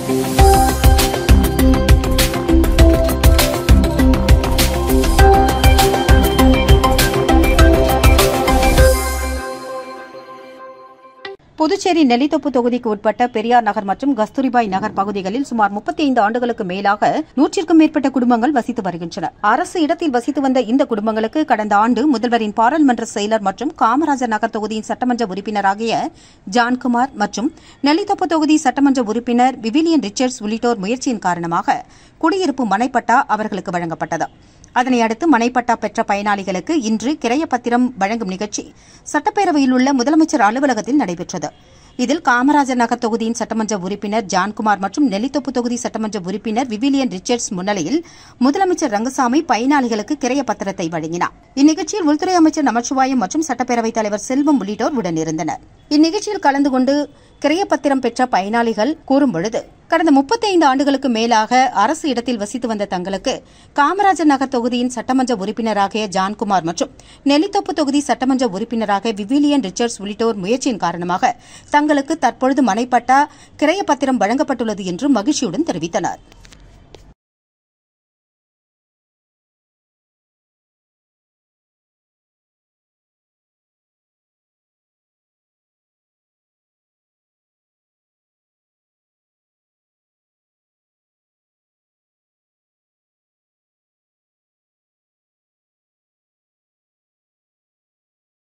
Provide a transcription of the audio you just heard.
புதுச்சேரி நெல்லித்தோப்பு தொகுதிக்கு உட்பட்ட பெரியார் நகர் மற்றும் கஸ்தூரிபாய் நகர் பகுதிகளில் சுமார் 35 ஆண்டுகளுக்கு மேலாக நூற்றிற்கும் மேற்பட்ட குடும்பங்கள் வசித்து வருகின்றன அரசு இடத்தில் வசித்து வந்த இந்த குடும்பங்களுக்கு கடந்த ஆண்டு முதல்வரின் பாராளுமன்ற செயலர் மற்றும் காமராஜர் நகர் தொகுதியின் சட்டமன்ற உறுப்பினராகிய ஜான்குமார் மற்றும் நெல்லித்தோப்பு தொகுதி சட்டமன்ற உறுப்பினர் விவிலியன் ரிச்சர்ட்ஸ் உள்ளிட்டோர் முயற்சியின் காரணமாக குடியிருப்பு மனைப்பட்டா அவர்களுக்கு வழங்கப்பட்டது அதனை அடுத்து மனைப்பட்டா பெற்ற பயனாளிகளுக்கு இன்று கிரைய பத்திரம் வழங்கும் நிகழ்ச்சி சட்டப்பேரவையில் உள்ள முதலமைச்சர் அலுவலகத்தில் நடைபெற்றது இதில் காமராஜர் நகர் தொகுதியின் சட்டமன்ற உறுப்பினர் ஜான்குமார் மற்றும் நெல்லித்தோப்பு தொகுதி சட்டமன்ற உறுப்பினர் விவிலியன் ரிச்சர்ட்ஸ் முன்னிலையில் முதலமைச்சர் ரங்கசாமி பயனாளிகளுக்கு கிரைய பத்திரத்தை வழங்கினார் இந்நிகழ்ச்சியில் உள்துறை அமைச்சர் நமச்சிவாயம் மற்றும் சட்டப்பேரவைத் தலைவர் செல்வம் உள்ளிட்டோர் உடனிருந்தனர் இந்நிகழ்ச்சியில் கலந்து கொண்டு கிரையப்பத்திரம் பெற்ற பயனாளிகள் கூறும்பொழுது கடந்த 35 ஆண்டுகளுக்கு மேலாக அரசு இடத்தில் வசித்து வந்த தங்களுக்கு காமராஜர் நகர் தொகுதியின் சட்டமன்ற உறுப்பினராகிய ஜான்குமார் மற்றும் நெல்லித்தோப்பு தொகுதி சட்டமன்ற உறுப்பினராக விவிலியன் ரிச்சர்ட்ஸ் உள்ளிட்டோர் முயற்சியின் காரணமாக தங்களுக்கு தற்பொழுது மனைப்பட்டா கிரையப்பத்திரம் வழங்கப்பட்டுள்ளது என்று மகிழ்ச்சியுடன் தெரிவித்தனர்